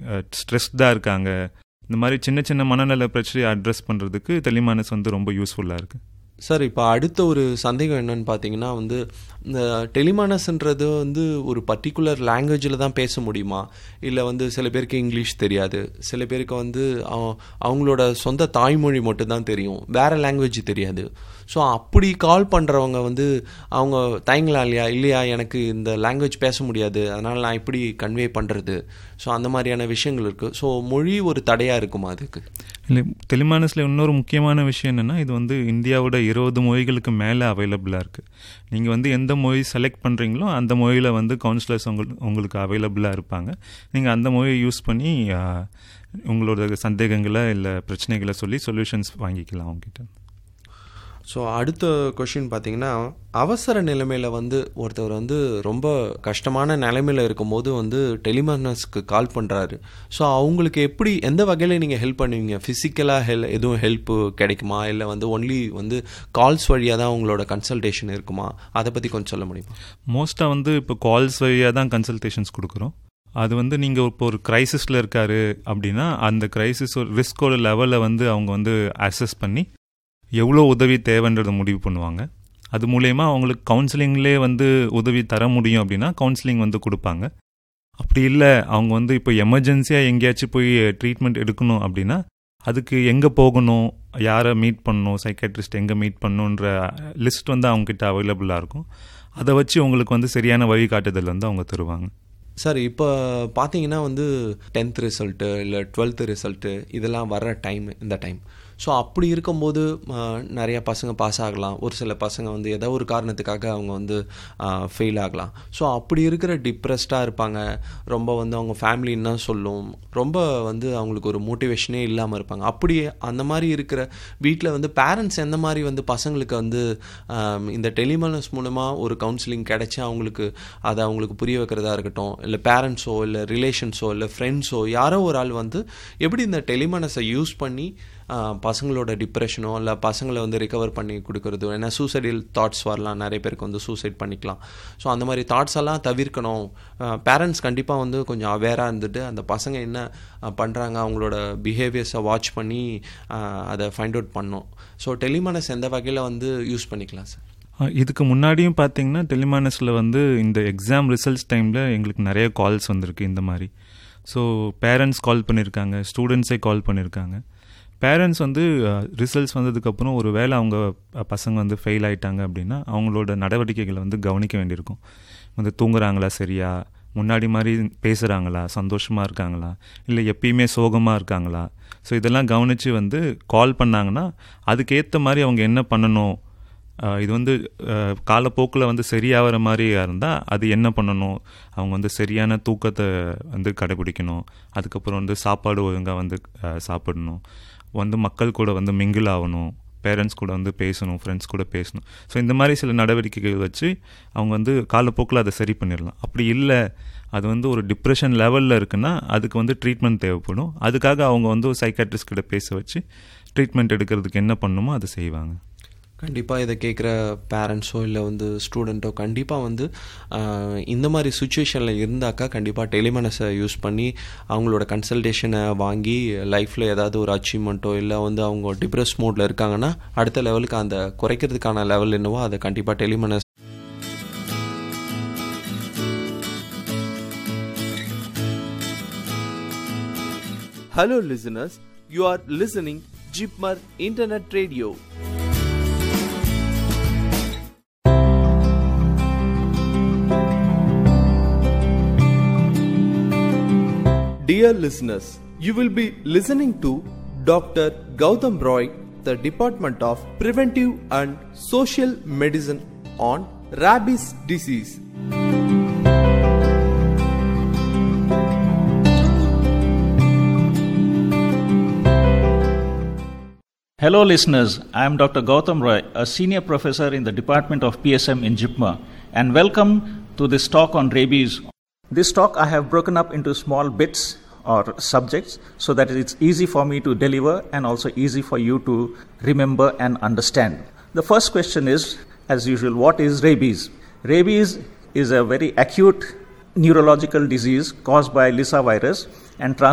ஸ்ட்ரெஸ்டாக இருக்காங்க இந்த மாதிரி சின்ன சின்ன மனநல பிரச்சனையை அட்ரஸ் பண்ணுறதுக்கு டெலிமானஸ் வந்து ரொம்ப யூஸ்ஃபுல்லாக இருக்குது சார் இப்போ அடுத்த ஒரு சந்தேகம் என்னன்னு பார்த்தீங்கன்னா வந்து இந்த டெலிமானஸ்ன்றது வந்து ஒரு பர்டிகுலர் லாங்குவேஜில் தான் பேச முடியுமா இல்லை வந்து சில பேருக்கு இங்கிலீஷ் தெரியாது சில பேருக்கு வந்து அவ- அவங்களோட சொந்த தாய்மொழி மட்டும்தான் தெரியும் வேறு லாங்குவேஜ் தெரியாது ஸோ அப்படி கால் பண்ணுறவங்க வந்து அவங்க தயங்கலாம் இல்லையா இல்லையா எனக்கு இந்த லாங்குவேஜ் பேச முடியாது அதனால் நான் இப்படி கன்வே பண்ணுறது ஸோ அந்த மாதிரியான விஷயங்கள் இருக்குது ஸோ மொழி ஒரு தடையாக இருக்குமா அதுக்கு இல்லை டெலிமானஸில் இன்னொரு முக்கியமான விஷயம் என்னென்னா இது வந்து இந்தியாவோட இருபது மொழிகளுக்கு மேலே அவைலபிளாக இருக்குது நீங்கள் வந்து எந்த மொழி செலக்ட் பண்ணுறீங்களோ அந்த மொழியில் வந்து கவுன்சிலர்ஸ் உங்களுக்கு உங்களுக்கு அவைலபிளாக இருப்பாங்க நீங்கள் அந்த மொழியை யூஸ் பண்ணி ஆ, உங்களோட சந்தேகங்களை இல்லை பிரச்சனைகளை சொல்லி சொல்யூஷன்ஸ் வாங்கிக்கலாம் அவங்ககிட்ட ஸோ அடுத்த கொஷின் பார்த்தீங்கன்னா அவசர நிலைமையில் வந்து ஒருத்தர் வந்து ரொம்ப கஷ்டமான நிலைமையில் இருக்கும்போது வந்து டெலிமானஸ்க்கு கால் பண்ணுறாரு ஸோ அவங்களுக்கு எப்படி எந்த வகையில் நீங்கள் ஹெல்ப் பண்ணுவீங்க ஃபிசிக்கலாக ஹெல் எதுவும் ஹெல்ப்பு கிடைக்குமா இல்லை வந்து ஒன்லி வந்து கால்ஸ் வழியாக தான் உங்களோட கன்சல்டேஷன் இருக்குமா அதை பற்றி கொஞ்சம் சொல்ல முடியுமா மோஸ்ட்டாக வந்து இப்போ கால்ஸ் வழியாக தான் கன்சல்டேஷன்ஸ் கொடுக்குறோம் அது வந்து நீங்கள் இப்போ ஒரு க்ரைசிஸில் இருக்காரு அப்படின்னா அந்த க்ரைசிஸ் ஒரு ரிஸ்கோட லெவலை வந்து அவங்க வந்து அசஸ் பண்ணி எவ்வளோ உதவி தேவைன்றதை முடிவு பண்ணுவாங்க அது மூலயமா அவங்களுக்கு கவுன்சிலிங்லேயே வந்து உதவி தர முடியும் அப்படின்னா கவுன்சிலிங் வந்து கொடுப்பாங்க அப்படி இல்லை அவங்க வந்து இப்போ எமர்ஜென்சியாக எங்கேயாச்சும் போய் ட்ரீட்மெண்ட் எடுக்கணும் அப்படின்னா அதுக்கு எங்கே போகணும் யாரை மீட் பண்ணணும் சைக்காட்ரிஸ்ட் எங்கே மீட் பண்ணணுன்ற லிஸ்ட் வந்து அவங்ககிட்ட அவைலபிளாக இருக்கும் அதை வச்சு உங்களுக்கு வந்து சரியான வழிகாட்டுதல் வந்து அவங்க தருவாங்க சார் இப்போ பார்த்தீங்கன்னா வந்து டென்த் ரிசல்ட்டு இல்லை டுவெல்த்து ரிசல்ட்டு இதெல்லாம் வர்ற டைம் இந்த டைம் ஸோ அப்படி இருக்கும்போது ஆஹ், நிறைய பசங்க பாஸ் ஆகலாம் ஒரு சில பசங்க வந்து ஏதோ ஒரு காரணத்துக்காக அவங்க வந்து ஃபெயில் ஆகலாம் ஸோ அப்படி இருக்கிற டிப்ரெஸ்டாக இருப்பாங்க ரொம்ப வந்து அவங்க ஃபேமிலி என்ன சொல்லும் ரொம்ப வந்து அவங்களுக்கு ஒரு மோட்டிவேஷனே இல்லாமல் இருப்பாங்க அப்படி அந்த மாதிரி இருக்கிற வீட்டில் வந்து பேரண்ட்ஸ் எந்த மாதிரி வந்து பசங்களுக்கு வந்து ஆம், இந்த டெலிமனஸ் மூலமாக ஒரு கவுன்சிலிங் கிடைச்சி அவங்களுக்கு அதை அவங்களுக்கு புரிய வைக்கிறதா இருக்கட்டும் இல்லை பேரண்ட்ஸோ இல்லை ரிலேஷன்ஸோ இல்லை ஃப்ரெண்ட்ஸோ யாரோ ஒரு ஆள் வந்து எப்படி இந்த டெலிமனஸை யூஸ் பண்ணி ஆ, பசங்களோட டிப்ரெஷனோ இல்லை பசங்களை வந்து ரிகவர் பண்ணி கொடுக்கறதோ ஏன்னா சூசைடல் தாட்ஸ் வரலாம் நிறைய பேருக்கு வந்து சூசைட் பண்ணிக்கலாம் ஸோ அந்த மாதிரி தாட்ஸ் எல்லாம் தவிர்க்கணும் பேரண்ட்ஸ் கண்டிப்பாக வந்து கொஞ்சம் அவேராக இருந்துட்டு அந்த பசங்க என்ன பண்ணுறாங்க அவங்களோட பிஹேவியர்ஸை வாட்ச் பண்ணி ஆ, அதை ஃபைண்ட் அவுட் பண்ணணும் ஸோ டெலிமனஸ் எந்த வகையில் வந்து யூஸ் பண்ணிக்கலாம் சார் அஹ் இதுக்கு முன்னாடியும் பார்த்தீங்கன்னா டெலிமானஸில் வந்து இந்த எக்ஸாம் ரிசல்ட்ஸ் டைமில் எங்களுக்கு நிறைய கால்ஸ் வந்திருக்கு இந்த மாதிரி ஸோ பேரண்ட்ஸ் கால் பண்ணியிருக்காங்க ஸ்டூடெண்ட்ஸே கால் பண்ணியிருக்காங்க பேரண்ட்ஸ் வந்து ரிசல்ட்ஸ் வந்ததுக்கப்புறம் ஒரு வேளை அவங்க அஹ், பசங்க வந்து ஃபெயில் ஆயிட்டாங்க அப்படின்னா அவங்களோட நடவடிக்கைகளை வந்து கவனிக்க வேண்டியிருக்கும் வந்து தூங்குறாங்களா சரியா முன்னாடி மாதிரி பேசுகிறாங்களா சந்தோஷமாக இருக்காங்களா இல்லை எப்பயுமே சோகமாக இருக்காங்களா ஸோ இதெல்லாம் கவனித்து வந்து கால் பண்ணாங்கன்னா அதுக்கேற்ற மாதிரி அவங்க என்ன பண்ணணும் ஆஹ் இது வந்து காலப்போக்கில் வந்து சரியாகிற மாதிரி இருந்தால் அது என்ன பண்ணணும் அவங்க வந்து சரியான தூக்கத்தை வந்து கடைபிடிக்கணும் அதுக்கப்புறம் வந்து சாப்பாடு ஒழுங்காக வந்து ஆஹ் சாப்பிடணும் வந்து மக்கள் கூட வந்து மிங்கிள் ஆகணும் பேரண்ட்ஸ் கூட வந்து பேசணும் ஃப்ரெண்ட்ஸ் கூட பேசணும் ஸோ இந்த மாதிரி சில நடவடிக்கைகள் வச்சு அவங்க வந்து காலப்போக்கில் அதை சரி பண்ணிடலாம் அப்படி இல்லை அது வந்து ஒரு டிப்ரெஷன் லெவலில் இருக்குன்னா அதுக்கு வந்து ட்ரீட்மெண்ட் தேவைப்படும் அதுக்காக அவங்க வந்து ஒரு சைக்காட்ரிஸ்ட் கிட்ட பேச வச்சு ட்ரீட்மெண்ட் எடுக்கிறதுக்கு என்ன பண்ணணுமோ அதை செய்வாங்க கண்டிப்பாக இதை கேட்குற பேரண்ட்ஸோ இல்லை வந்து ஸ்டூடெண்ட்டோ கண்டிப்பாக வந்து ஆஹ், இந்த மாதிரி சுச்சுவேஷனில் இருந்தாக்கா கண்டிப்பாக டெலிமனஸை யூஸ் பண்ணி அவங்களோட கன்சல்டேஷனை வாங்கி லைஃப்பில் ஏதாவது ஒரு அச்சீவ்மெண்ட்டோ இல்லை வந்து அவங்க டிப்ரெஸ் மோடில் இருக்காங்கன்னா அடுத்த லெவலுக்கு அந்த குறைக்கிறதுக்கான லெவல் என்னவோ அதை கண்டிப்பாக Tele MANAS Hello, listeners. You are listening Jipmar Internet Radio. Dear listeners, you will be listening to Dr. Gautam Roy, the Department of Preventive and Social Medicine on rabies disease. Hello, listeners. I am Dr. Gautam Roy, a senior professor in the Department of PSM in JIPMA, and welcome to this talk on rabies. This talk I have broken up into small bits or subjects so that it's easy for me to deliver and also easy for you to remember and understand. The first question is, as usual, what is rabies? Rabies is a very acute neurological disease caused by Lissa virus and